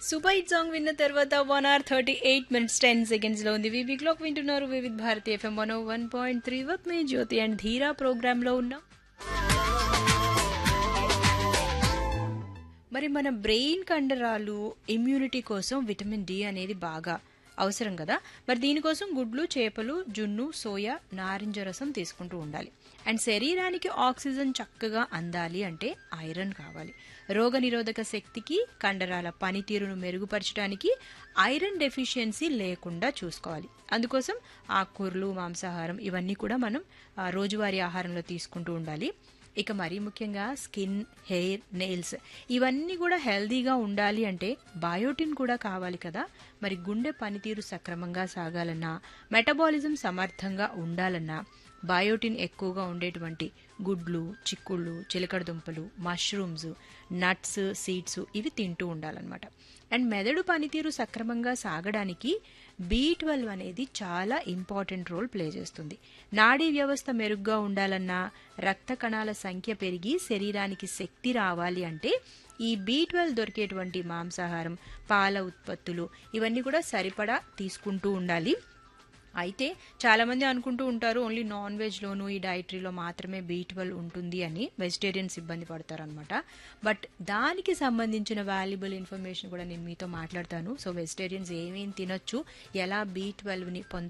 super hit song విన్న తర్వాత one hour thirty eight minutes ten seconds లో ఉంది వివి క్లాక్ వింటున్నారు Vividh Bharati FM one one point three work me Jyothi and Dheera program లో ఉన్నాం మరి మన బ్రెయిన్ కండరాలు ఇమ్యూనిటీ కోసం విటమిన్ డి అనేది బాగా అవసరం కదా మరి దీనికోసం గుడ్లు చేపలు జున్ను సోయా నారింజ రసం తీసుకుంటూ ఉండాలి అండ్ శరీరానికి ఆక్సిజన్ చక్కగా అందాలి అంటే ఐరన్ కావాలి రోగనిరోధక శక్తికి కండరాల పనితీరును మెరుగుపరచడానికి ఐరన్ డెఫిషియన్సీ లేకుండా చూసుకోవాలి అందుకోసం ఆకుకూరలు మాంసాహారం ఇవన్నీ కూడా మనం ఆ, రోజువారీ ఆహారంలో తీసుకుంటూ ఉండాలి ఇక మరీ ముఖ్యంగా స్కిన్ హెయిర్ నెయిల్స్ ఇవన్నీ కూడా హెల్దీగా ఉండాలి అంటే బయోటిన్ కూడా కావాలి కదా మరి గుండె పనితీరు సక్రమంగా సాగాలన్నా మెటబాలిజం సమర్థంగా ఉండాలన్నా బయోటిన్ ఎక్కువగా ఉండేటువంటి గుడ్లు చిక్కుళ్ళు చిలకడ దుంపలు మష్రూమ్స్ నట్స్ సీడ్స్ ఇవి తింటూ ఉండాలన్నమాట అండ్ మెదడు పనితీరు సక్రమంగా సాగడానికి బి ట్వెల్వ్ అనేది చాలా ఇంపార్టెంట్ రోల్ ప్లే చేస్తుంది నాడీ వ్యవస్థ మెరుగ్గా ఉండాలన్నా రక్త కణాల సంఖ్య పెరిగి శరీరానికి శక్తి రావాలి అంటే ఈ బి ట్వెల్వ్ దొరికేటువంటి మాంసాహారం పాల ఉత్పత్తులు ఇవన్నీ కూడా సరిపడా తీసుకుంటూ ఉండాలి అయితే చాలామంది అనుకుంటూ ఉంటారు ఓన్లీ నాన్ వెజ్లోను ఈ డైటరీలో మాత్రమే బీ ట్వెల్వ్ ఉంటుంది అని వెజిటేరియన్స్ ఇబ్బంది పడతారు అనమాట బట్ దానికి సంబంధించిన వాల్యుబుల్ ఇన్ఫర్మేషన్ కూడా నేను మీతో మాట్లాడతాను సో వెజిటేరియన్స్ ఏమేమి తినొచ్చు ఎలా బీ ట్వెల్వ్ని